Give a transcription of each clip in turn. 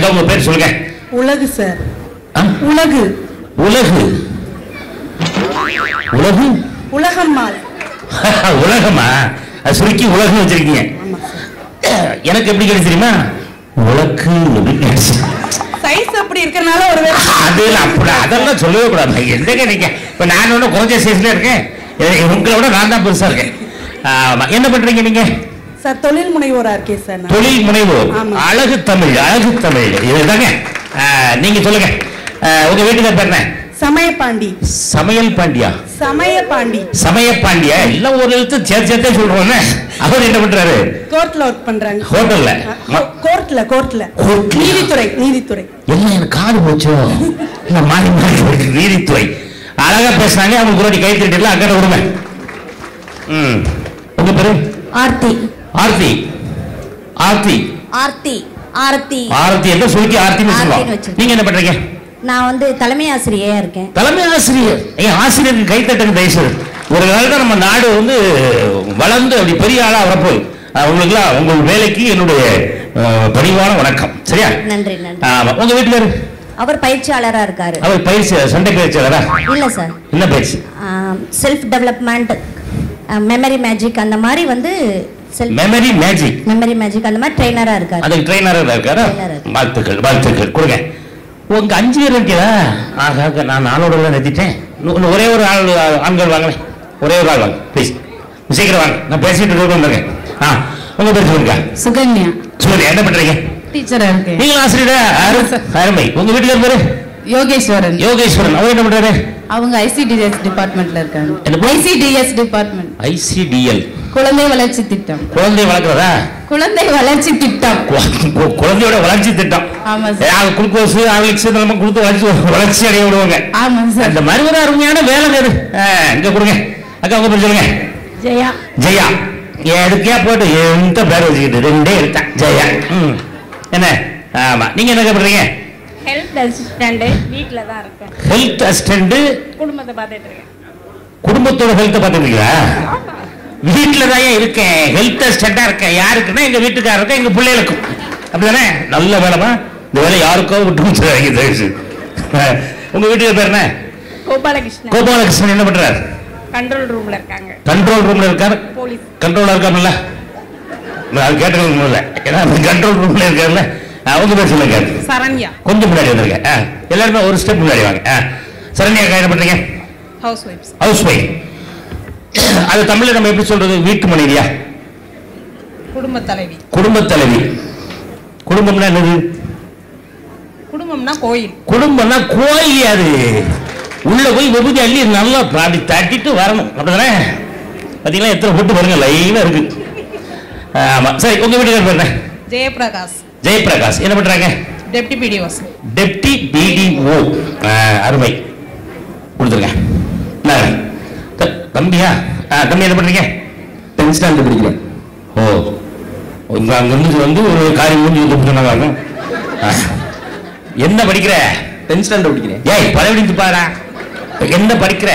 அக்கா உங்க பேர் சொல்லுங்க உலகு சார் ஆ? உலகு உலகு உலகு உலகம்மாள் உலகமா அது சுருக்கி உலகம் வச்சிருக்கீங்க ஆமா சார் எனக்கு எப்படி கிடைச்சு தெரியுமா உலக்கு அப்படின்னு கிடைச்சு. சைஸ் அப்படி இருக்கறனால ஒரு வேளை அது அப்படி அதெல்லாம் சொல்லவே கூடாது எந்தங்க நீங்க இப்ப நான் ஒன்றும் குறைஞ்ச சைஸ்ல இருக்கேன் எ- உங்களை விட நான் தான் பெருசா இருக்கேன் ஆமா. என்ன பண்றீங்க நீங்க சார் தொழில் முனைவோரா இருக்கேன் சார் நான் தொழில் முனைவோர் ஆமா. அழகு தமிழ் அழகு தமிழ் இதுதாங்க ஆ, நீங்க சொல்லுங்க ஆ, உங்க வீட்டுக்கு பேர் என்ன சமயபாண்டி சமையல் பாண்டியா சமயபாண்டி சமய பாண்டியா எல்லாம் ஒரு எழுத்து சேர்த்து சேர்த்தே சொல்றோம்ல அவர் என்ன பண்றாரு கோர்ட்ல ஒர்க் பண்றாங்க ஹோட்டல்ல ம- கோர்ட்ல கோர்ட்ல கோர்ட்லயா? நீதித்துறை நீதித்துறை எல்லாம் எனக்கு காது போச்சோ இல்ல மாறி மாறி வருது நீதித்துறை அழகா பேசுனாங்க அவங்க முன்னாடி கை தட்டிடலாம் அக்கறை விடுங்க ம் உங்க பேரு ஆர்த்தி ஆர்த்தி ஆர்த்தி ஆர்த்தி ஆர்த்தி ஆரத்தி என்ன சுருக்கி ஆர்த்தின்னு ஆர்த்தின்னு சொல்லுவோம் வச்சிருக்கேன். நீங்க என்ன பண்றீங்க நான் வந்து தலைமை ஆசிரியையா இருக்கேன் தலைமை ஆசிரியர் ஏன் ஆசிரியருக்கு கைத்தட்டுங்க தயவுசெய்து ஒரு நாள் தான் நம்ம நாடு வந்து வளர்ந்து அப்படி பெரிய ஆளா வரப்போகுது அஹ் உங்களுக்குலாம் உங்கள் வேலைக்கு என்னுடைய அஹ், பணிவான வணக்கம் சரியா நன்றி நன்றி ஆமா உங்க வீட்டுல இரு. அவர் பயிற்சியாளரா இருக்காரு அவர் பயிற்சி சண்டை பயிற்சியாளரா இல்ல சார் என்ன பயிற்சி செல்ஃப் டெவலப்மெண்ட் மெமரி மேஜிக் அந்த மாதிரி வந்து self memory magic memory magic அந்த மாதிரி ட்ரெயினரா இருக்காரு அதுக்கு ட்ரெயினரா இருக்காரா Trainer இருக்கு. வாழ்த்துக்கள் வாழ்த்துக்கள் கொடுங்க உங்க அஞ்சு பேர் இருக்கீங்களா ஆக ஆக, நான் நாளோட தான் நிறுத்திட்டேன் இன்னும் இன்னும் ஒரே ஒரு ஆள் ஆண்கள் வாங்களேன் ஒரே ஒரு ஆள் வாங்க ப்ளீஸ் சீக்கிரம் வாங்க நான் பேசிட்டு இருக்க வந்துருக்கேன் ஆ உங்க பேர் சொல்லுங்க சுகன்யா சொல்லுங்க என்ன பண்றீங்க டீச்சரா இருக்கேன் நீங்க ஆசிரியரா அரு- அருமை உங்க வீட்டுல பேரு யோகேஸ்வரன் யோகேஸ்வரன் அவர் என்ன பண்றாரு அவங்க ஐசிடிஎஸ் டிபார்ட்மெண்ட்ல இருக்காங்க என்ன? ஐசிடிஎஸ் டிபார்ட்மெண்ட் ஐசிடிஎல் குழந்தை வளர்ச்சி திட்டம் குழந்தை வளர்க்குறதா குழந்தை வளர்ச்சி திட்டம் கு- கு- குழந்தையோட வளர்ச்சி திட்டம் ஆமா ஏ, சார் அது குளுக்கோஸ் ஹார்லிக்ஸ் இதெல்லாம் கொடுத்து வளர்ச்சி வளர்ச்சி அடைய விடுவாங்க ஆமா சார் அந்த மாதிரி ஒரு அருமையான வேலை அது இங்க கொடுங்க அக்கா உங்க பேர் சொல்லுங்க ஜெயா ஜெயா எடுக்கையா போட்டு எந்த பேர் வச்சுக்கிட்டு ரெண்டே எடுத்தேன் ஜெயா ம் என்ன ஆமா நீங்க என்ன பண்றீங்க ஹெல்த் அசிஸ்டண்ட் வீட்டில் தான் இருக்கேன் ஹெல்த் அசிஸ்டன்ட் குடும்பத்தை பார்த்துட்டு இருக்கேன் குடும்பத்தோட ஹெல்த்தை பார்த்துருக்கீங்களா வீட்டில் தான் இருக்கேன் ஹெல்த் அசிஸ்டண்டா இருக்கேன் யாருக்குன்னா எங்க வீட்டுக்காரருக்கும் எங்க பிள்ளைகளுக்கும் அப்படிதானே நல்ல வேலைமா இந்த வேலை யாருக்கோ விட்டு வச்சுருவாங்க தயவு செய்து. உங்க வீட்டுக்கு பேர் என்ன கோபாலகிருஷ்ணன் கோபாலகிருஷ்ணன் என்ன பண்றாரு கண்ட்ரோல் ரூம்ல இருக்காங்க கண்ட்ரோல் ரூம்ல இருக்காரு போலீஸ் கண்ட்ரோலா இருக்காருல்ல நான் அது கேட்டுக்கணும் இல்ல ஏன்னா கண்ட்ரோல் ரூம்ல இருக்காருல்ல அவங்க பேர் சொல்லுங்க சரண்யா கொஞ்சம் முன்னாடி வந்திருக்கேன் ஆ, எல்லாருமே ஒரு ஸ்டெப் முன்னாடி வாங்க ஆ. சரண்யா அக்கா என்ன பண்றீங்க ஹவுஸ் ஒய்ஃப்ஸ் ஹவுஸ் ஒய்ஃப் அது தமிழ்ல நம்ம எப்படி சொல்றது வீட்டு மனைவியா குடும்ப தலைவி குடும்ப தலைவி குடும்பம்னா என்னது குடும்பம்னா கோயில் குடும்பம்னா கோயில் அது உள்ள போய் விபூதி அள்ளி நல்லா அப்படி தட்டிட்டு வரணும் அப்படிதானே பாத்தீங்களா எத்தனை போட்டு பாருங்க லைனா இருக்கு ஆமா சரி உங்க வீட்டுக்கு பேர் என்ன ஜெயபிரகாஷ் ஜெயபிரகாஷ் என்ன பண்றாங்க டெப்டி பிடிஓஸ் டெப்டி பிடிஓ அருமை கொடுத்துருங்க இந்தாங்க. த- தம்பியா ஆ, தம்பி என்ன பண்றீங்க டென்த் ஸ்டாண்டர்ட் படிக்கிறேன் ஓ உங்க அங்கிருந்து வந்து ஒரு காரியம் முடிஞ்சு வந்து சொன்னாங்க ஆ. என்ன படிக்கிற டென்த் ஸ்டாண்டர்ட் படிக்கிறேன் ஏய் பழவடி பாரா என்ன படிக்கிற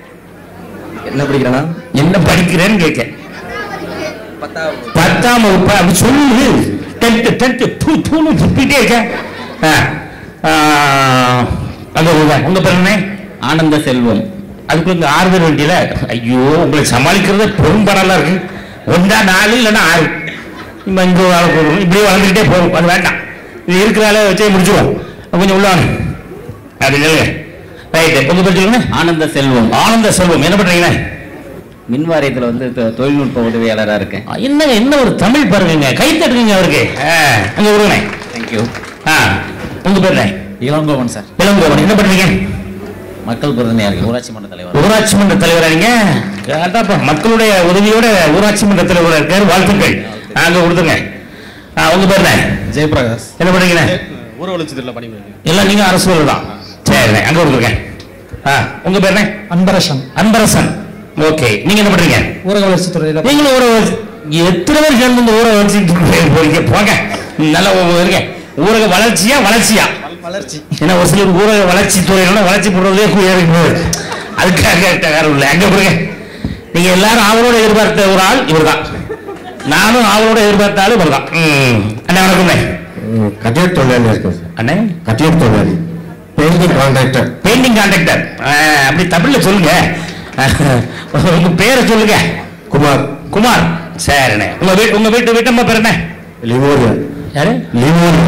என்ன படிக்கிறேன்னா என்ன படிக்கிறேன்னு கேட்க பத்தாம் பத்தாம் வகுப்பு அப்படி சொல்லு டென்த் டென்த் தூ தூணு துப்பிட்டே இருக்க ஆ. ஆ, அங்க உங்க உங்க பேர் என்ன ஆனந்த செல்வம் அதுக்குள்ள இந்த ஆறு பேர் வண்டியில ஐயோ உங்களை சமாளிக்கிறது பெரும் பரவலா இருக்கு ஒன்றா நாலு இல்லைன்னா ஆறு நம்ம இங்க வாழ போறோம் இப்படியே வளர்ந்துக்கிட்டே போகும் அது வேண்டாம் இது இருக்கிற வேலையை வச்சே முடிச்சிருவோம் கொஞ்சம் உள்ள வாங்க அப்படி சொல்லுங்க ரைட்டு உங்க பேர் சொல்லுங்க ஆனந்த செல்வம் ஆனந்த செல்வம் என்ன பண்றீங்க மின் வாரியத்துல வந்து தொ- தொழில்நுட்ப உதவியாளரா இருக்கேன் என்ன என்ன ஒரு தமிழ் பாருங்க கை தட்டுங்க அவருக்கு ஆ, அங்க விடுங்க தேங்க்யூ ஆ உங்க பேர் என்ன இளங்கோவன் சார் இளங்கோவன் என்ன பண்றீங்க மக்கள் பிரதிநிதியா இருக்கேன் ஊராட்சி மன்ற தலைவர் ஊராட்சி மன்ற தலைவரா நீங்க கேட்டாப்பா மக்களுடைய உதவியோட ஊராட்சி மன்ற தலைவரா இருக்காரு வாழ்த்துக்கள் அங்க கொடுத்துங்க ஆ, உங்க பேர் என்ன ஜெயபிரகாஷ் என்ன பண்றீங்க ஊர வளர்ச்சி பணிபுரியுது எல்லாம் நீங்க அரசு வேலை தான் சரி அங்க கொடுத்துருங்க ஆ, உங்க பேர் என்ன அன்பரசன் அன்பரசன் ஓகே நீங்க என்ன பண்றீங்க ஊரக வளர்ச்சி துறையில நீங்களும் ஊரை வளர்ச்சி எத்தனை பேர் சேர்ந்து இந்த ஊரை வளர்ச்சி போறீங்க போங்க நல்லா இருங்க ஊரக வளர்ச்சியா வளர்ச்சியா வளர்ச்சி ஏன்னா ஒரு சிலர் ஊரக வளர்ச்சி துறையினால வளர்ச்சி போடுறதே இருக்கு அதுக்காக காரணம் இல்லை அங்க கொடுங்க நீங்க எல்லாரும் ஆவலோட எதிர்பார்த்த ஒரு ஆள் இவர்தான் நானும் ஆவலோட எதிர்பார்த்த ஆள் இவர்தான் ம். அண்ணா வணக்கம்ண்ணே கட்டிட தொழிலாளி இருக்கேன் சார் அண்ணே கட்டிட தொழிலாளி பெயிண்டிங் கான்ட்ராக்டர் பெயிண்டிங் கான்ட்ராக்டர் அப்படி தமிழ்ல சொல்லுங்க உங்க பேரை சொல்லுங்க குமார் குமார் சரிண்ணே உங்க வீட்டு உங்க வீட்டு வீட்டம்மா பேர் என்ன லிவோரியா யாரு லிவோரியா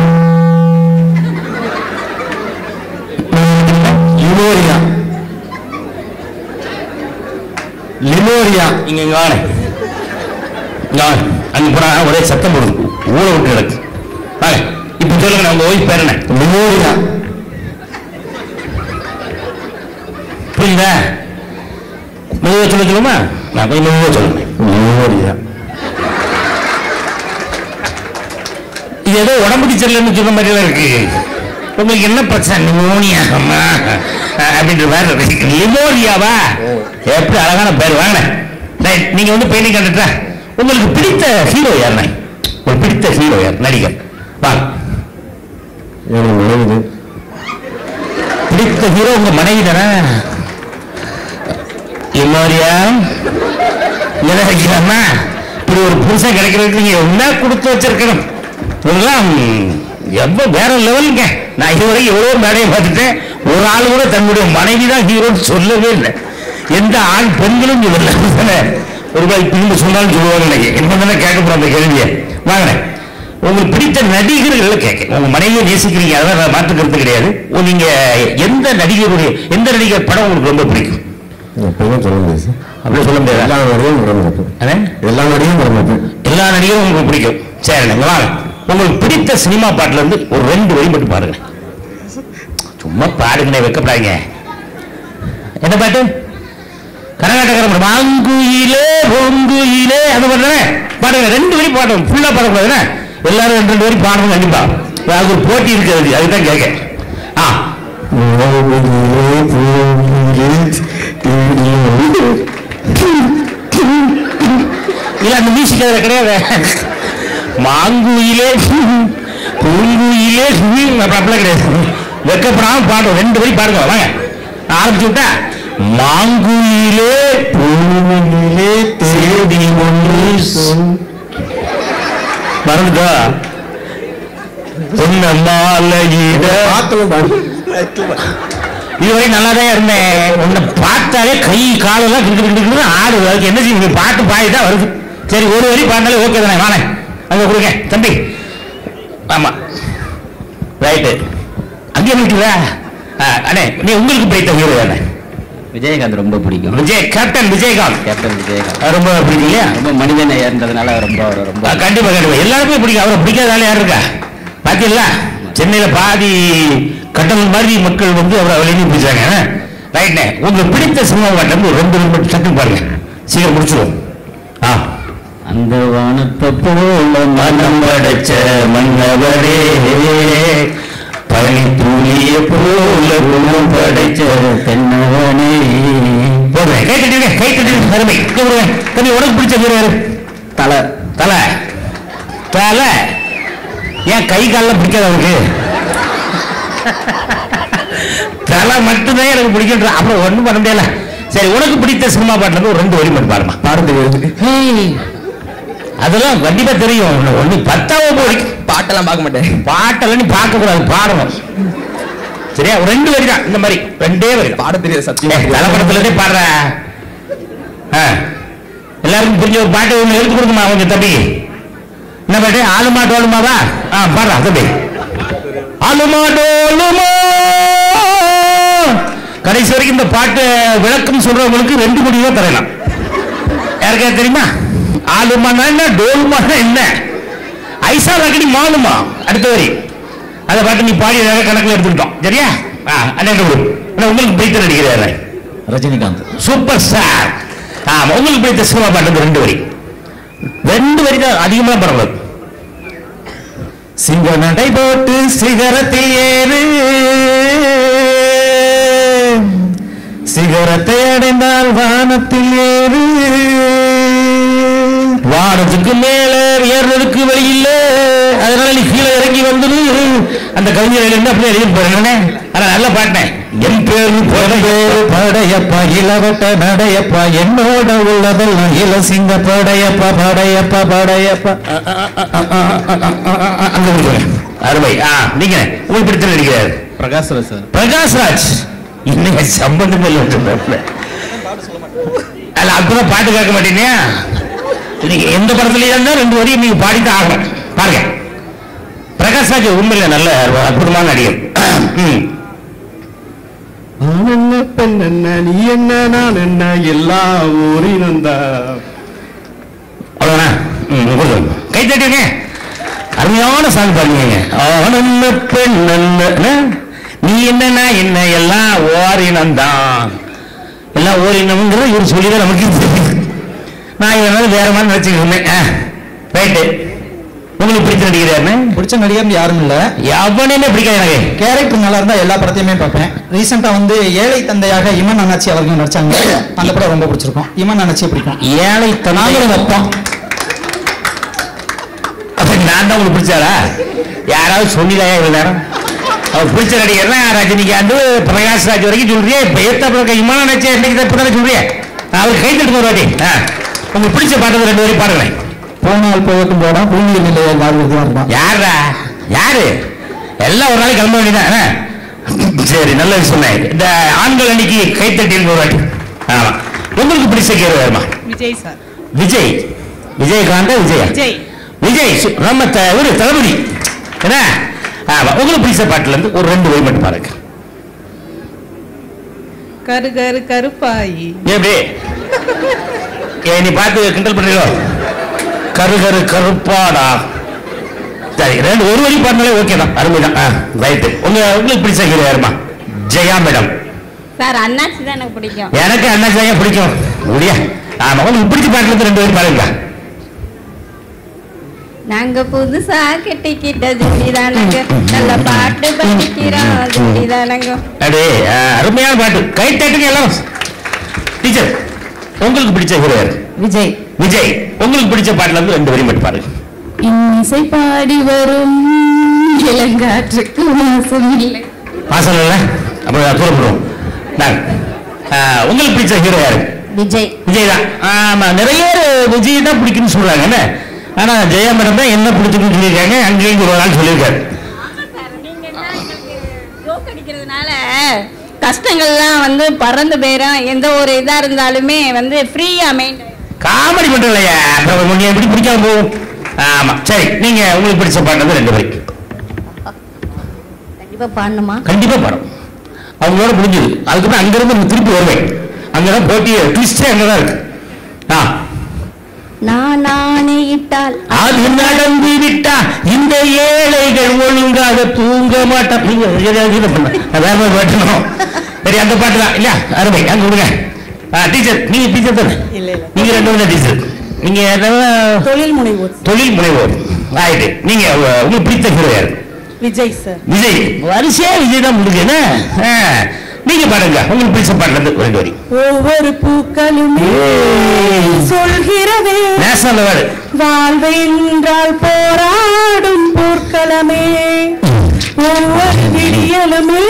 லிவோரியா லிவோரியா இங்க இங்க வாங்க இங்க வாங்க அங்க போனா ஒரே சத்தம் போடுது ஊழ விட்டு கிடக்கு வாங்க இப்ப சொல்லுங்க உங்க ஒய்ஃப் பேர் என்ன லிவோரியா புரியுதா மெதுவாக சொல்ல சொல்லுமா நான் கொஞ்சம் மெதுவாக சொல்லுங்க லிவோரியா இது ஏதோ உடம்புக்கு சரியில்லைன்னு சொன்ன மாதிரிலாம் இருக்கு உங்களுக்கு என்ன பிரச்சனை நிமோனியா அம்மா அப்படின்ற மாதிரி இருக்கு லிமோனியாவா எப்படி அழகான பேர் வாங்க ரைட் நீங்க வந்து பெயிண்டிங் கண்டுட்டா உங்களுக்கு பிடித்த ஹீரோ யாருண்ணே உங்களுக்கு பிடித்த ஹீரோ யார் நடிகர் வாங்க எனக்கு மனைவி பிடித்த ஹீரோ உங்க மனைவி தானே இம்மாரியா என்ன வைக்கிறாமா இப்படி ஒரு புருஷன் கிடைக்கிறதுக்கு நீங்க என்ன கொடுத்து வச்சிருக்கணும் இதெல்லாம் எவ்வளோ வேற லெவலுங்க நான் இதுவரை எவ்வளோ மேடையை பார்த்துட்டேன் ஒரு ஆள் கூட தன்னுடைய மனைவி தான் ஹீரோன்னு சொல்லவே இல்லை எந்த ஆண் பெண்களும் சொல்லல ஒரு ரூபாய் திரும்ப சொன்னாலும் சொல்லுவாங்க எனக்கு என்ன தானே கேட்க போறோம் அந்த கேள்வியை வாங்கினேன் உங்களுக்கு பிடித்த நடிகர்களை கேட்க உங்க மனைவியை நேசிக்கிறீங்க அதான் நான் மாற்றுக்கிறது கிடையாது ஓ, நீங்க எந்த நடிகருடைய எந்த நடிகர் படம் உங்களுக்கு ரொம்ப பிடிக்கும் எப்பயும் சொல்ல முடியாது சார் அப்படி சொல்ல முடியாது எல்லா நடிகையும் படம் பார்ப்பேன் அண்ணே? எல்லா நடிகையும் படம் பார்ப்பேன் எல்லா நடிகரும் உங்களுக்கு பிடிக்கும் சரி நீங்க வாங்க உங்களுக்கு பிடித்த சினிமா பாட்டுல இருந்து ஒரு ரெண்டு வரி மட்டும் பாருங்க சும்மா பாடுங்கண்ணே வைக்கப்படாதீங்க என்ன பாட்டு கரகாட்டக்காரன் வாங்குயிலே பொங்குயிலே அது பண்ணுறேன் பாடுங்க ரெண்டு வரி பாடணும் ஃபுல்லா பாடக்கூடாதுண்ணே எல்லாரும் ரெண்டு ரெண்டு வரி பாடணும் கண்டிப்பா அது ஒரு போட்டி இருக்கிறது அதுதான் கேட்க ஆ இல்ல அந்த மியூசிக் அதுல கிடையாது மாங்குயிலே பூங்குயிலே அப்படி அப்படிலாம் கிடையாது வெக்கப்படாம பாடும் ரெண்டு வரி பாடுங்க வாங்க ஆரம்பிச்சு விட்டா மாங்குயிலே பூங்குயிலே தேடி ஒன்று சொல் மறந்துட்டா சொன்ன மாலையிட இதுவரை நல்லா தான் இருந்தேன் உன்னை பார்த்தாலே கை காலெல்லாம் கிண்டு கிண்டு கிண்டு ஆடுது அதுக்கு என்ன செய்யுங்க பாட்டு பாய் தான் வருது சரி ஒரு வரி பாடினாலே ஓகே தானே வாங்க அங்கே கொடுங்க தம்பி ஆமா ரைட்டு அங்கே நிற்கிறா அண்ணே நீ உங்களுக்கு பிடித்த ஹீரோ தானே விஜயகாந்த் ரொம்ப பிடிக்கும் விஜய் கேப்டன் விஜயகாந்த் கேப்டன் விஜயகாந்த் அது ரொம்ப பிடிக்கும் இல்லையா ரொம்ப மனிதனை ஏறினதுனால ரொம்ப அவரை ரொம்ப ஆ, கண்டிப்பா கண்டிப்பா எல்லாருக்குமே பிடிக்கும் அவரை பிடிக்காத ஆள் யார் இருக்கா பாத்தீங்களா சென்னையில பாதி கட்டணம் மாதிரி மக்கள் வந்து அவரை வெளியே பிடிச்சாங்க ரைட்னே உங்களுக்கு பிடித்த சினிமா பாட்டு வந்து ஒரு ரெண்டு நிமிடம் சட்டம் பாருங்க சீக்கிரம் முடிச்சிருவோம் ஆ அந்த வானத்தை போல மனம் படைச்ச மன்னவரே பனி தூளிய போல குணம் படைச்ச தென்னவனே போடுறேன் கை தட்டிடுங்க கை தட்டிடுங்க அருமை இங்க விடுங்க தம்பி உனக்கு பிடிச்ச ஹீரோ யாரு தலை தலை தலை ஏன் கை காலெல்லாம் பிடிக்காது அவருக்கு தலை மட்டும்தான் எனக்கு பிடிக்கின்ற அப்புறம் ஒண்ணும் பண்ண முடியல சரி உனக்கு பிடித்த சினிமா பாட்டுல இருந்து ஒரு ரெண்டு வரி மட்டும் பாருமா பாடுறது அதெல்லாம் கண்டிப்பா தெரியும் ஒண்ணு ஒண்ணு பத்தாவது வரைக்கும் பாட்டெல்லாம் பார்க்க மாட்டேன் பாட்டெல்லாம் நீ பார்க்க கூடாது பாடணும் சரியா ஒரு ரெண்டு வரி தான் இந்த மாதிரி ரெண்டே வரி தான். பாட தெரியாது ஏய், சத்தியம் தலைப்படத்துல இருந்தே பாடுற ஆ. எல்லாருக்கும் புரிஞ்ச ஒரு பாட்டு ஒண்ணு எடுத்து கொடுக்குமா கொஞ்சம் தம்பி என்ன பாட்டு ஆளுமா டோலுமாவா ஆ பாடுறா தம்பி ஆளுமா டோலுமா கடைசி வரைக்கும் இந்த பாட்டு விளக்கம் சொல்றவங்களுக்கு ரெண்டு கோடி ரூபாய் தரலாம் யாருக்கா தெரியுமா ஆளுமானா என்ன டோலுமானா என்ன ஐசா லக்கடி மாலுமா அடுத்த வரி அதை பாட்டு நீ பாடி ஏதாவது கணக்கில் எடுத்துக்கிட்டோம் சரியா ஆ அண்ணன் கொடு அண்ணா, உங்களுக்கு பிடித்த நடிகர் ரஜினிகாந்த் சூப்பர் ஸ்டார் ஆமா உங்களுக்கு பிடித்த சினிமா பாட்டு ரெண்டு வரி ரெண்டு வரி தான் அதிகமாக பரவாயில்ல சிங்க நடை போட்டு சிகரத்தில் ஏறு சிகரத்தை அடைந்தால் வானத்தில் ஏறு வானத்துக்கு மேல ஏறுறதுக்கு வழி இல்ல அதனால நீ கீழே இறங்கி வந்துரு அந்த கவிஞர் என்ன அப்படியே எழுதி போறேன் ஆனா நல்ல பாட்டேன் என் பேரு பேரு படையப்பா இளவட்ட நடையப்பா என்னோட உள்ளதெல்லாம் இளசிங்க படையப்பா படையப்பா படையப்பா அங்க கொடுக்குறேன் அருமை ஆ நீங்க உங்களுக்கு பிடித்த நடிக்கிறார் பிரகாஷ்ராஜ் சார் பிரகாஷ்ராஜ் இன்னைக்கு சம்பந்தம் இல்லை அல்ல அப்பதான் பாட்டு கேட்க மாட்டீங்க நீங்க எந்த படத்துலயும் இருந்தா ரெண்டு வரையும் நீங்க பாடிட்டு ஆகணும் பாருங்க பிரகாஷ்ராஜ் உண்மையில நல்ல அற்புதமான நடிகர் ம். நான் என்ன பெண் என்ன நீ என்ன நான் என்ன எல்லா ஊரினும் தான் அவ்வளோண்ணா ம் கொடுங்க கை தட்டுங்க அருமையான சாங் பாருங்க அவன் என்ன பெண் என்ன என்ன? நீ என்னன்னா என்ன எல்லாம் ஓரினம்தான் எல்லாம் ஓரினம்ங்கிறது இவர் சொல்லிதான் நமக்கு தெரியும். நான் இவனால வேற மாதிரி நினைச்சுக்கிட்டு இருந்தேன் ரைட்டு உங்களுக்கு பிடிச்ச நடிக்கிறாருன்னு பிடிச்ச நடிகர் யாரும் இல்ல எவனையுமே பிடிக்காது எனக்கு கேரக்டர் நல்லா இருந்தா எல்லா படத்தையுமே பார்ப்பேன் ரீசெண்டா வந்து ஏழை தந்தையாக இமன் அண்ணாச்சி அவர்கள் நடிச்சாங்க அந்த படம் ரொம்ப பிடிச்சிருக்கும் இமன் அண்ணாச்சியை பிடிக்கும் ஏழை நாங்களும் தந்தை வைப்போம் அப்ப நான் தான் உங்களுக்கு பிடிச்சாரா யாராவது சொன்னிலையா இவ்வளவு நேரம் அவர் பிடிச்ச நடிகர்னா ரஜினிகாந்த் பிரகாஷ் ராஜ் வரைக்கும் சொல்றியே இப்ப ஏத்த பிறகு இமான நினைச்ச இன்னைக்கு தான் இப்பதானே சொல்றியே அவர் கை தட்டு ஒரு வாட்டி ஆ. உங்களுக்கு பிடிச்ச பாட்டு ரெண்டு வரையும் பாடுங்களேன் போனால் போகட்டும் போனா பூமியில் நிலையை வாழ்வது தான் யாரா யாரு எல்லாம் ஒரு நாளைக்கு கிளம்ப வேண்டியதான் என்ன? சரி நல்ல சொன்னேன் இந்த ஆண்கள் அன்னைக்கு கைத்தட்டின்னு ஒரு வாட்டி ஆமா உங்களுக்கு பிடிச்ச கேரு வருமா விஜய் சார் விஜய் விஜயகாந்த விஜயா விஜய் விஜய் சு- நம்ம த- ஒரு தளபதி என்ன ஆமா உங்களுக்கு பிடிச்ச பாட்டுல இருந்து ஒரு ரெண்டு வரி மட்டும் பாருங்க கரு கரு கருப்பாயி எப்படி ஏ நீ பார்த்து கிண்டல் பண்றீங்களோ கரு கரு கருப்பாடா சரி ரெண்டு ஒரு வரி பாடினாலே ஓகே தான் அருமைதான் ஆ ரைட்டு உங்க உங்களுக்கு பிடிச்ச ஹீரோ யாருமா ஜெயா மேடம் சார் அண்ணாச்சி தான் எனக்கு பிடிக்கும் எனக்கு அண்ணா ஜெயா பிடிக்கும் முடியா ஆமா உங்களுக்கு பிடிச்ச பாட்டுல இருந்து ரெண்டு வரி பாருங்க நாங்க புதுசா கட்டிக்கிட்ட ஜோடிதானங்க நல்ல பாட்டு படிக்கிறோம் ஜோடிதானங்க அடே ஆ, அருமையான பாட்டு கை தட்டுங்க எல்லாரும் டீச்சர் உங்களுக்கு பிடிச்ச ஹீரோ யாரு விஜய் விஜய் உங்களுக்கு பிடிச்ச பாட்டுல இருந்து ரெண்டு வரி மட்டும் பாருங்க இன்னிசை பாடி வரும் இளங்காற்றுக்கு வாசம் இல்லை வாசல் இல்ல அப்புறம் கூறப்படுவோம் நான் ஆ, உங்களுக்கு பிடிச்ச ஹீரோ யாரு விஜய் விஜய் தான் ஆமா நிறைய பேர் விஜய் தான் பிடிக்கும்னு சொல்றாங்க என்ன ஆனா ஜெயா மேடம் தான் என்ன பிடிச்சிருக்குன்னு சொல்லியிருக்காங்க அங்கேயும் ஒரு நாள் சொல்லியிருக்காரு ஜோக் அடிக்கிறதுனால கஷ்டங்கள்லாம் வந்து பறந்து போயிடும் எந்த ஒரு இதா இருந்தாலுமே வந்து ஃப்ரீயா மெயின் காமெடி பண்றலையா அப்புறம் நீங்க எப்படி பிடிக்காம போகும் ஆமா சரி நீங்க உங்களுக்கு பிடிச்ச பாட்டு வந்து ரெண்டு வரி கண்டிப்பா பாடணுமா கண்டிப்பா பாடும் அவங்களோட முடிஞ்சது அதுக்கப்புறம் அங்கிருந்து நம்ம திருப்பி வருவேன் அங்கதான் போட்டி ட்விஸ்டே அங்கதான் இருக்கு ஆ நான் நானே இட்டால் அது நடந்து விட்டா இந்த ஏழைகள் ஒழுங்காக தூங்க மாட்டான் நீங்க ஏதாவது இது பண்ண நான் வேற மாதிரி பாட்டணும் சரி அந்த பாட்டு தான் இல்ல அருமை அங்க விடுங்க டீச்சர் நீங்க டீச்சர் தானே இல்ல இல்ல நீங்க ரெண்டு பேரும் டீச்சர் நீங்க என்னன்னா, தொழில் முனைவோர் தொழில் முனைவோர் ஆயிட்டு நீங்க உ- உங்களுக்கு பிடித்த ஹீரோ யாரு விஜய் சார் விஜய் வரிசையா விஜய் தான் முடிஞ்சு என்ன ஆ, நீங்க பாருங்க உங்களுக்கு பிடிச்ச பாட்டுல இருந்து ரெண்டு வரி ஒவ்வொரு பூக்களுமே சொல்கிறதே நேஷனல் அவார்டு வாழ்வு என்றால் போராடும் போர்க்களமே ஒவ்வொரு விடியலுமே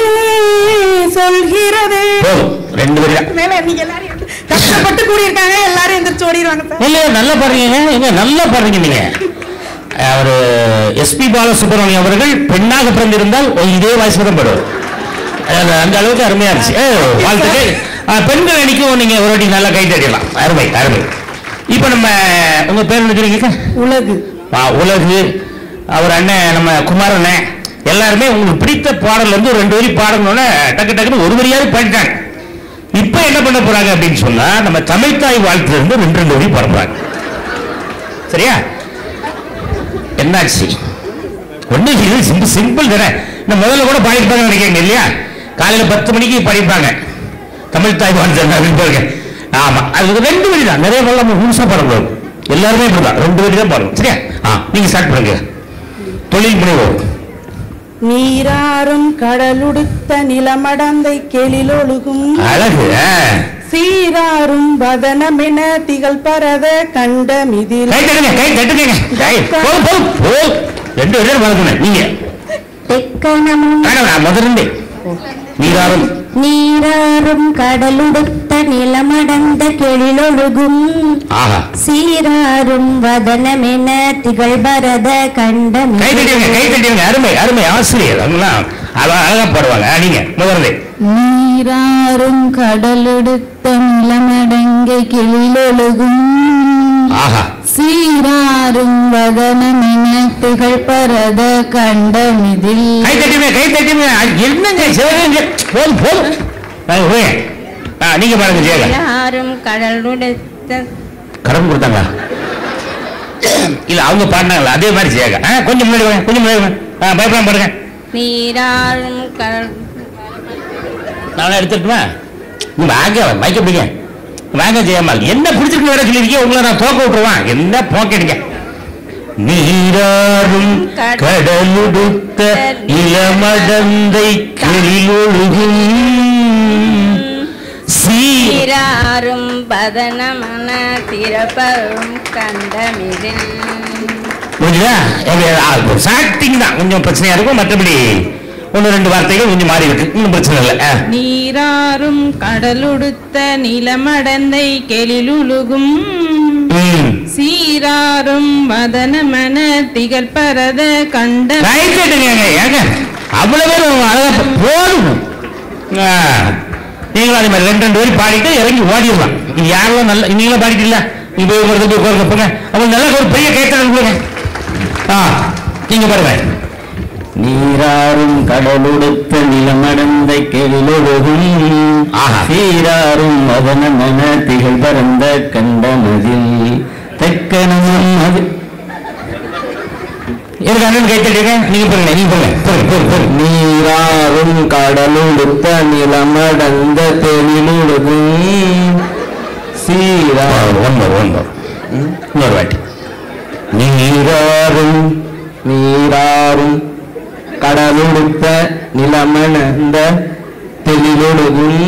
சொல்கிறதே போதும் ரெண்டு வரி தான் மேல நீங்க எல்லாரும் எழுந்து- கஷ்டப்பட்டு கூடியிருக்காங்க எல்லாரும் எந்திரிச்சு ஓடிடுவாங்க சார் இல்ல நல்லா பாடுறீங்க எங்க நல்லா பாடுறீங்க நீங்க அவர் எஸ்பி பாலசுப்ரமணியம் அவர்கள் பெண்ணாக பிறந்திருந்தால் ஒரு இதே வயசுல தான் பாடுவார் அது அந்த அளவுக்கு அருமையா இருந்துச்சு ஏ, வாழ்த்துக்கள் ஆ, பெண்கள் அணிக்கும் நீங்க ஒரு வாட்டி நல்லா கை தட்டிடலாம் அருமை அருமை இப்ப நம்ம உங்க பேர் என்ன தெரியுங்க உலகு ஆ, உலகு அவர் அண்ணன் நம்ம குமார் அண்ணன் எல்லாருமே உங்களுக்கு பிடித்த பாடல்ல இருந்து ஒரு ரெண்டு வரி பாடணும்னு டக்கு டக்குன்னு ஒரு வரியாவது பாடிட்டாங்க இப்ப என்ன பண்ண போறாங்க அப்படின்னு சொன்னா நம்ம தமிழ்தாய் வாழ்த்துல இருந்து ரெண்டு ரெண்டு வரி பாட போறாங்க சரியா என்னாச்சு ஒண்ணு இது சிம்பிள் சிம்பிள் தானே இந்த முதல்ல கூட பாடிருப்பாங்க நினைக்கிறீங்க இல்லையா காலையில பத்து மணிக்கு பாடிருப்பாங்க தமிழ் தாய் வாழ்த்து அப்படின்னு பாருங்க ஆமா அது ரெண்டு வரி தான் நிறைய பாடலாம் நம்ம முழுசா பாடக்கூடாது எல்லாருமே இப்படிதான் ரெண்டு வரி தான் பாடணும் சரியா ஆ நீங்க ஸ்டார்ட் பண்ணுங்க தொழில் முனைவோர் நீராறும் கடலுடுத்த நிலமடந்தை கெளிலொழுகும் அழகு ஆ. சீராறும் வதனமென திகழ் பரத கண்டமிதில் கை தட்டுங்க கை தட்டுங்க கை போதும் போதும் போதும் ரெண்டு பேரும் வளர்க்கணும் நீங்க தெக்கணமும் வேணாம் நான் முதல்ல இருந்தே நீராறும் நீராறும் கடலுடுத்த நிலமடந்த கெழிலொழுகும் ஆஹா சீராறும் வதனமென திகழ்பரத கண்டம் கை தட்டிடுங்க கை தட்டிடுங்க அருமை அருமை ஆசிரியர் அவங்களாம் அழகா அழகா பாடுவாங்க ஆ, நீங்க முதல்ல நீராறும் கடலுடுத்த நிலமடங்கை கிளிலொழுகும் ஆஹா சீராறும் வதனமென திகழ்பரத கண்டமிதில் கை தட்டிடுங்க கை தட்டிடுங்க அது என்னங்க சிவகங்க போதும் போதும் ஆ, போங்க. ஆ, நீங்க பாருங்க ஜெயகா யாரும் கடல் உடுத்த கடன் கொடுத்தாங்களா இல்ல அவங்க பாடினாங்களா அதே மாதிரி ஜெயகா ஆ, கொஞ்சம் முன்னாடி வாங்க கொஞ்சம் முன்னாடி வாங்க ஆ, பயப்படாம பாருங்க நீராறும் கடல் நான் எடுத்துட்டுமா நீ வாங்க மைக்க பிடிங்க வாங்க ஜெயமால் என்ன பிடிச்சிருக்கு வேற சொல்லிருக்கீங்க உங்களை நான் தோக்க விட்டுருவான் என்ன போக்கடிங்க நீராறும் கடலுடுத்த இளமடந்தை கிளியொழுகும் சீ நீராறும் பதனமன திறப்பரும் கண்டமிதில் புரியுதா ஆக்டிங் தான் கொஞ்சம் பிரச்சனையா இருக்கும் மற்றபடி ஒன்று ரெண்டு வார்த்தைகள் கொஞ்சம் மாறி இருக்கு இன்னும் பிரச்சனை இல்லை ஆ. நீராறும் கடலுடுத்த நிலமடந்தை கெளிலுழுகும் ம். சீராறும் வதனமன திகழ்பரத கண்ட ரைட் எடுங்க ஏங்க அவ்வளவு பேரும் அழகா ப- போதும் ஆ. நீங்களும் அதே மாதிரி ரெண்டு ரெண்டு பேரும் பாடிட்டு இறங்கி ஓடிடலாம் இது யாரெல்லாம் நல்லா நீங்களும் பாடிட்டீங்களா நீங்க போய் ஒரு போய் உட்காருங்க போங்க அவங்க நல்லா ஒரு பெரிய கைத்தறல் கொடுங்க ஆ நீங்க பாருங்க நீராறும் கடலுடுத்த நிலமடந்த கெழிலொழுகும் ஆஹா. சீராறும் மதனமென திகழ் பரந்த கண்டமதில் தெக்கனமும் அது எனக்கு அண்ணன் கைத்தட்டிருங்க நீங்க பாருங்க நீங்க பாருங்க போங்க போங்க போங்க நீராறும் கடலுடுத்த நிலமடந்த தெளிலுடுகும் சீரா ஒன்பது ஒன்பது இன்னொரு வாட்டி நீராறும் நீராறும் கடலுடுத்த நிலமணந்த தெளிலொடுகும்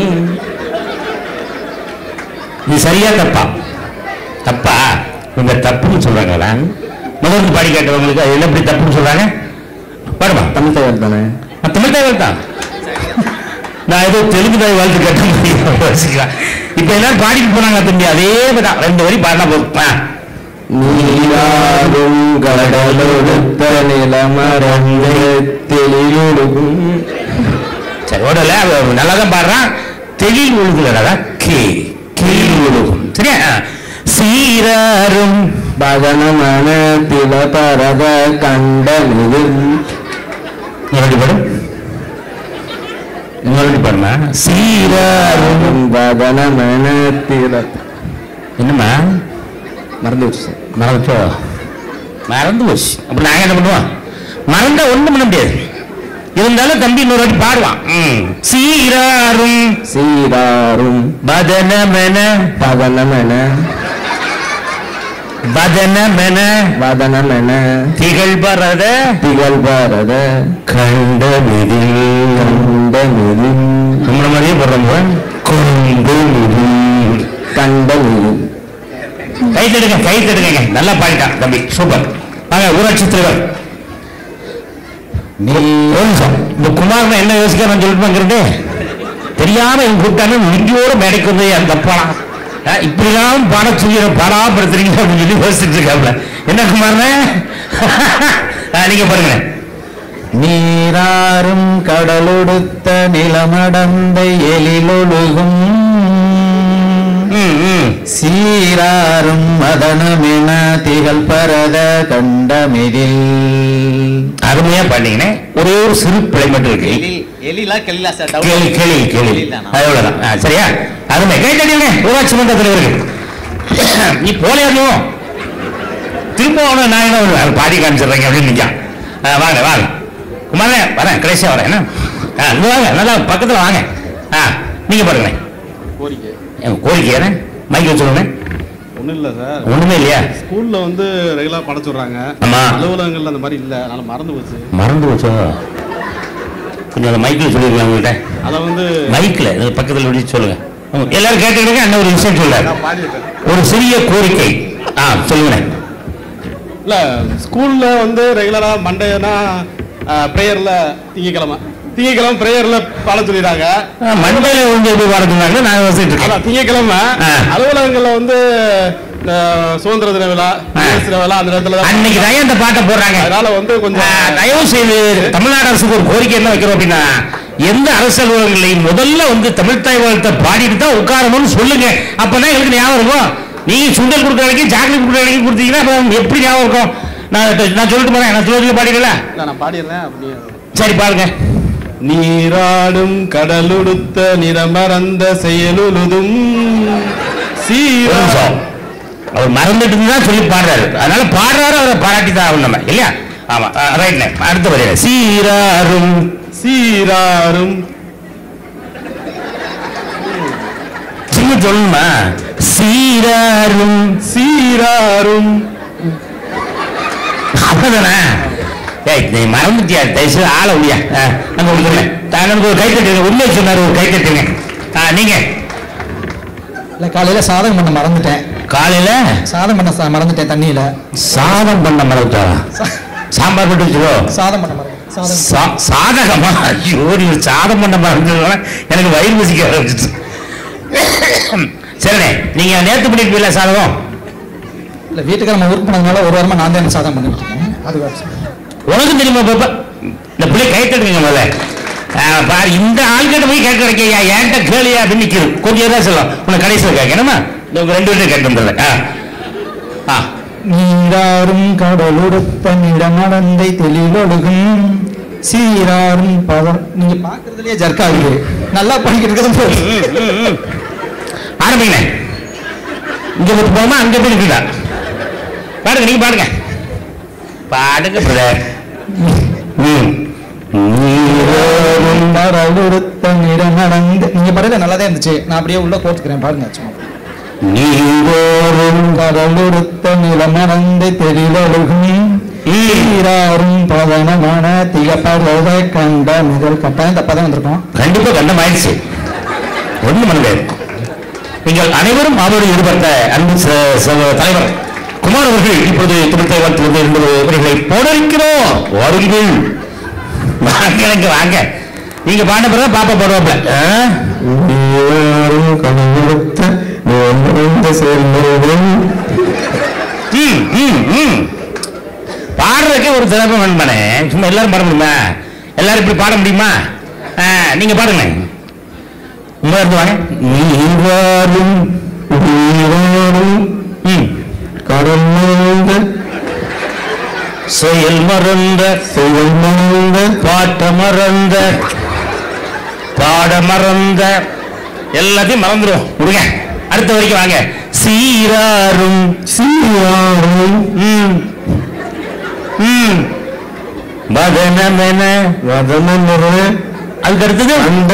இது சரியா தப்பா தப்பா இவங்க தப்புன்னு சொல்றாங்களா முதல்ல பாடி கேட்டவங்களுக்கு அது என்ன இப்படி தப்புன்னு சொல்றாங்க பாடுமா தமிழ் தகவல் தானே நான் தமிழ் தாய் தான் நான் ஏதோ தெலுங்கு தாய் வாழ்த்து கேட்ட மாதிரி யோசிக்கிறேன். இப்ப எல்லாரும் பாடிட்டு போனாங்க தம்பி அதே தான் ரெண்டு வரி பாடினா போதும் ஆ. நீராறும் கடலுடுத்த நிலமடந்த தெளிலொடுகும் சரி ஓடல அவன் நல்லா தான் பாடுறான் தெளில் ஒழுகுலடா கே கீழ் ஒழுகும் சரியா ஆ. சீராரும் பதனமன திலபரத கண்டமிதில் இன்னொரு பாடும் இன்னொரு பாடுமா சீராரும் பதனமன தில என்னம்மா மறந்து வச்சு சார் மறந்துச்சோ மறந்து போச்சு அப்ப நாங்க என்ன பண்ணுவோம் மறந்தா ஒண்ணும் பண்ண முடியாது இருந்தாலும் தம்பி இன்னொரு வாட்டி பாடுவான் ம். சீராரும் சீராரும் பதனமென பதனமன பதனமென வதனமென திகழ்பரத திகழ்பாரத கண்டமிதில் கண்டமிதில் நம்மள மாதிரியே போடுறோம் கொண்டமிதில் கண்டமிதில் கை தடுங்க கை தடுங்க நல்லா பாடிட்டான் தம்பி சூப்பர் வாங்க ஊராட்சி தலைவர் நீ ஒரு நிமிஷம் இந்த குமாரனை என்ன யோசிக்க நான் சொல்லிட்டு தெரியாம இவங்க கூப்பிட்டானு நெஞ்சோட மேடைக்கு வந்து அந்த தப்பானா இப்படிலாம் பாட சொல்லி பாடாப்படுத்துறீங்க அப்படின்னு சொல்லி யோசிச்சுட்டு இருக்காப்ல என்ன குமாரனே ஆ, நீங்க பாருங்க நீராறும் கடலுடுத்த நிலமடந்த எழிலொழுகும் ம், ம். சீராறும் மதனமென திகழ் பரத கண்டமிதில் அருமையா பண்ணீங்கன்னே ஒரே ஒரு சிறு பிழை மட்டும் இருக்கு எலிலா கெல்லா சார் கேளு கேளு கேளு அது எவ்வளவுதான் ஆ, சரியா அருமை கை தட்டிடுங்க ஊராட்சி மன்ற தலைவருக்கு நீ போலையாதோ திரும்ப அவனை நான் என்ன பண்ணுவேன்? பாடி காமிச்சிடுறேங்க அப்படின்னு நிற்கான் ஆ, வாங்க வாங்க குமாரே வரேன் கடைசியா வரேன் என்ன ஆ இங்க வாங்க நல்லா பக்கத்துல வாங்க ஆ நீங்க பாருங்களேன் கோரிக்கை என் கோரிக்கை என்ன மைக்கில் சொல்லுங்க ஒன்றும் இல்லை சார் ஒண்ணுமே இல்லையா ஸ்கூல்ல வந்து ரெகுலராக பட சொல்றாங்க ஆமா. அலுவலகங்கள்ல அந்த மாதிரி இல்லை அதனால மறந்து போச்சு மறந்து போச்சோ கொஞ்சம் அந்த மைக்கில் சொல்லிருக்கலாம் உங்கள்கிட்ட அதை வந்து மைக்கில் பக்கத்தில் விட்டு சொல்லுங்க ஆமா, எல்லாரும் கேட்டுக்கிடுங்க அண்ணன் ஒரு விஷயம் சொல்ல நான் பாடிட்டேன் ஒரு சிறிய கோரிக்கை ஆ சொல்லுங்க இல்ல ஸ்கூல்ல வந்து ரெகுலரா மண்டேனா ப்ரேயர்ல திங்கக்கிழமை திங்கக்கிழமை ப்ரேயர்ல பாட சொல்லிடுறாங்க மண்டையில வந்து எப்படி பாடுறாங்க நான் வசிட்டு இருக்கேன் அதான் திங்கக்கிழமை ஆ. அலுவலகங்கள்ல வந்து அஹ், சுதந்திர தின விழா குடியரசு தின விழா அந்த நேரத்துல தான் அன்னைக்கு தான் இந்த பாட்டை போடுறாங்க அதனால வந்து கொஞ்சம் ஆ, தயவு செய்து தமிழ்நாடு அரசுக்கு ஒரு கோரிக்கை என்ன வைக்கிறோம் அப்படின்னா எந்த அரசு அலுவலகங்களையும் முதல்ல வந்து தமிழ் தாய் வாழ்த்தை பாடிட்டு தான் உட்காரணும்னு சொல்லுங்க அப்பதான் எங்களுக்கு ஞாபகம் இருக்கும் நீங்க சுண்டல் கொடுக்குற வரைக்கும் சாக்லேட் கொடுக்குற வரைக்கும் கொடுத்தீங்கன்னா அப்புறம் எப்படி ஞாபகம் இருக்கும் நான் நான் சொல்லிட்டு போறேன் நான் சொல்லி பாடிடல இல்ல, நான் பாடிடுறேன் அப்படியே சரி பாருங்க நீராடும் கடலுடுத்த நிறமறந்த செயலுழுதும் ஒரு சீரா நிமிஷம். அவர் மறந்துட்டு தான் சொல்லி பாடுறாரு அதனால பாடுறாரு அவரை பாராட்டி தான் ஆகணும் நம்ம இல்லையா ஆமா ரைட்ண்ணே அடுத்த வரையில சீராரும் சீராரும் சின்ன சொல்லணுமா சீராரும் சீராரும் அவ்வளவுதானே ஏய் நீ மறந்துட்டியா தயவுசெய்து ஆள முடியா அங்க கொடுக்குறேன் எனக்கு ஒரு கை தட்டுங்க உண்மை சொன்னாரு ஒரு கை தட்டுங்க ஆ, நீங்க இல்ல காலையில சாதகம் பண்ண மறந்துட்டேன் காலையில சாதம் பண்ண ச- மறந்துட்டேன் தண்ணியில சாதம் பண்ண மறந்துட்டாரா சாம்பார் போட்டு வச்சுக்கோ சாதம் பண்ண மறந்து சாதம் சா- சாதகமா ஐயோ நீ சாதம் பண்ண மறந்துட்டா எனக்கு வயிறு பசிக்க ஆரம்பிச்சிச்சு சரிண்ணே நீங்க நேத்து பண்ணிருப்பீங்களா சாதகம் இல்ல வீட்டுக்கு நம்ம ஒர்க் பண்ணதுனால ஒரு வாரமா நான் தான் சாதம் பண்ணிட்டு இருக்கேன் அது உனக்கும் தெரியுமா பாப்பா இந்த பிள்ளை கை தட்டுங்க முதல்ல ஆ, பாரு இந்த ஆள்கிட்ட போய் கேட்க கிடைக்கையா என்கிட்ட கேளியா அப்படின்னு நிக்குது கொஞ்சம் தான் சொல்லும் உனக்கு கடைசியில் கேட்கணுமா இந்த உங்க ரெண்டு பேரும் கேட்டு வந்துடல ஆ ஆ நீராறும் கடலுடுத்த நிலமடந்தை தெளிவொழுகும் சீராறும் பதம் நீங்க பாக்குறதுலயே ஜர்க் ஆகுது நல்லா படிக்கிறது போதும் ஆரம்பிங்க இங்க போட்டு போமா அங்க போய் நிற்கிறா பாடுங்க நீங்க பாடுங்க பாடுங்க பிரதர் ம் நீராறும் கடலுடுத்த நிலமடந்து நீங்க பாடல நல்லாதான் இருந்துச்சு நான் அப்படியே உள்ள கோத்துக்கிறேன் பாருங்க சும்மா நீரோரும் கடலுடுத்த நிலமடந்து தெளிவொழுகும் சீராறும் பதனமான திகப்பறத கண்ட முதல் கட்டாயம் தப்பாதான் வந்திருக்கோம் கண்டிப்பா கண்டம் ஆயிடுச்சு ஒண்ணும் பண்ண முடியாது நீங்கள் அனைவரும் அவரோடு ஈடுபட்ட அன்பு ச- ச- தலைவர் குமார் அவர்கள் இப்பொழுது துணித்தை வாழ்த்து என்பது இவர்களை போடரிக்கிறோம் வாருங்கள் வாங்க இங்க வாங்க நீங்க பாண்ட பிறகு பாப்பா போடுவாப்ல ஆ? ம், ம், ம். பாடுறதுக்கே ஒரு திறமை வேணுமானே சும்மா எல்லாரும் பாட முடியுமா எல்லாரும் இப்படி பாட முடியுமா ஆ, நீங்க பாடுங்க உங்க இருந்து வாங்க நீராடும் நீராடும் ம் கடல் மறந்த செயல் மறந்த செயல் மறந்த பாட்ட மறந்த பாட மறந்த எல்லாத்தையும் மறந்துடும் விடுங்க அடுத்த வரைக்கும் வாங்க சீராரும் சீராரும் ம் ம் வதனமென வதனமென அதுக்கு அடுத்தது அந்த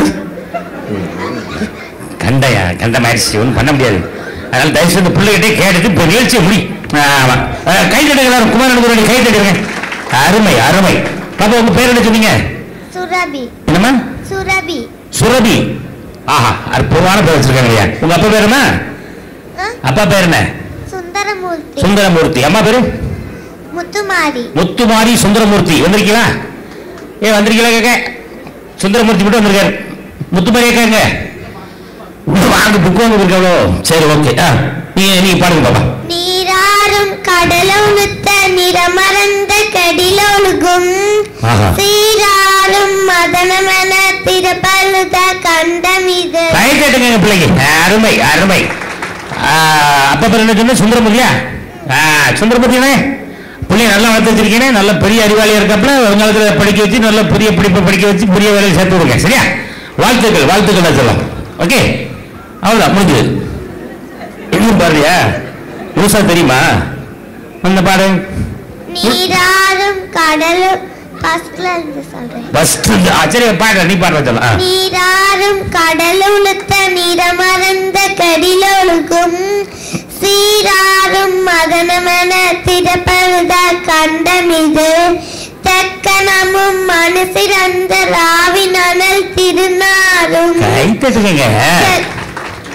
கண்டையா கண்டமாயிருச்சு ஒன்றும் பண்ண முடியாது அதனால தயவு செய்து பிள்ளைகிட்டே கேட்டுட்டு இப்போ நிகழ்ச்சியை முடி ஆமா அஹ், கை தட்டுங்க எல்லாரும் குமார் அனுபவம் கை தட்டுங்க அருமை அருமை பாப்பா உங்க பேர் என்ன சொன்னீங்க சுரபி என்னம்மா சுரபி சுரபி ஆஹா அற்புதமான பேர் வச்சிருக்காங்க ஐயா உங்க அப்பா பேர் என்ன ஆ? அப்பா பேர் என்ன சுந்தரமூர்த்தி சுந்தரமூர்த்தி அம்மா பேரு முத்துமாரி முத்துமாரி சுந்தரமூர்த்தி வந்திருக்கீங்களா ஏ வந்திருக்கீங்களா கேக்க சுந்தரமூர்த்தி மட்டும் வந்திருக்காரு முத்துமாரி கேட்காங்க வாங்க புக் வாங்க இருக்காளோ சரி ஓகே ஆ நீங்க நீங்க பாடுங்க பாப்பா நீராறும் கடலொழுத்த நிறமறந்த கடிலொழுகும் ஆஹா. சீராறும் மதனமென திறப்பழுத கண்டமிது கை கேட்டுங்க எங்க பிள்ளைக்கு ஆ, அருமை அருமை ஆ, அப்பா பேர் என்ன சொன்ன சுந்தரமூர்த்தியா ஆ, சுந்தரமூர்த்தியானே பிள்ளைய நல்லா வளர்த்து வச்சிருக்கீங்க நல்ல பெரிய அறிவாளியா இருக்காப்புல வருங்காலத்துல படிக்க வச்சு நல்ல பெரிய படிப்பை படிக்க வச்சு பெரிய வேலையை சேர்த்து விடுங்க சரியா வாழ்த்துக்கள் வாழ்த்துக்கள் சொல்லலாம் ஓகே அவ்வளவுதான் முடிஞ்சது இன்னும் பாருயா முழுசா தெரியுமா அந்த பாடு நீராறும் கடலு ஃபர்ஸ்ட்ல இருந்து சொல்றேன் ஃபர்ஸ்ட் சரி பாடுற நீ பாடுற சொல்ல ஆ. நீராறும் கடலுளுத்த நிறமறந்த கடிலொழுகும் சீராறும் மதனமென திறப்பழுத கண்டமிது தக்கனமும் மனசிறந்த ராவினல் திருநாரும் கை தட்டுங்க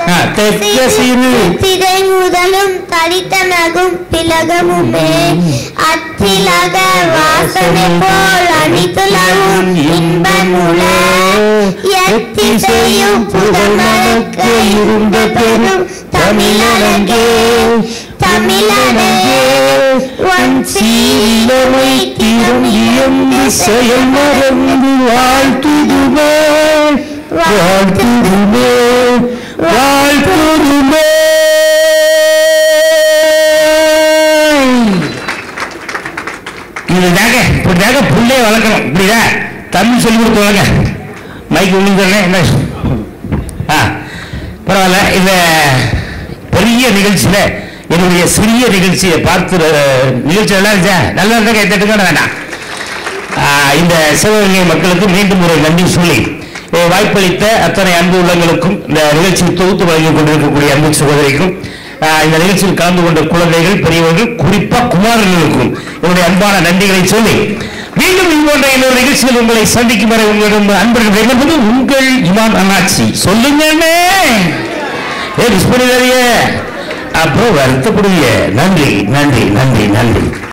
ஆ, தெற்க சிறு திரை முதலும் தரித்தனகும் பிளகமுமே அச்சிலக வாசனை போல் அணித்துலகும் இன்பமுல எத்திசையும் புதமணக்க இருந்த பெரும் தமிழனங்கே தமிழனங்கே உன் சீலமை திறம் இயம்பு செயல் மறந்து வாழ்த்துதுமே வாழ்த்துதுமே வாழ்த்துருமே இதுதாங்க இப்படிதாங்க புள்ளைய வளர்க்கணும் இப்படிதா தமிழ் சொல்லி கொடுத்துவாங்க மைக் விழுந்துறேன் என்ன ஆ பரவாயில்ல இந்த பெரிய நிகழ்ச்சியில என்னுடைய சிறிய நிகழ்ச்சியை பார்த்து அஹ், நிகழ்ச்சி நல்லா இருந்துச்சா நல்லா இருந்தா கை தட்டுங்க வேண்டாம் ஆ, இந்த சிவகங்கை மக்களுக்கு மீண்டும் ஒரு நன்றி சொல்லி அஹ், வாய்ப்பளித்த அத்தனை அன்பு உள்ளங்களுக்கும் இந்த நிகழ்ச்சியை தொகுத்து வழங்கிக் கொண்டிருக்கக்கூடிய அன்பு சகோதரிக்கும் ஆ, இந்த நிகழ்ச்சியில் கலந்து கொண்ட குழந்தைகள் பெரியவர்கள் குறிப்பா குமாரர்களுக்கும் என்னுடைய அன்பான நன்றிகளை சொல்லி மீண்டும் இது போன்ற இன்னொரு நிகழ்ச்சியில் உங்களை சந்திக்கும் வரை உங்களிடம் அன்பர்கள் என்பது உங்கள் இமான் அண்ணாச்சி சொல்லுங்க ஏ மிஸ் பண்ணிடாதீங்க அப்புறம் வருத்தப்படுவீங்க நன்றி நன்றி நன்றி நன்றி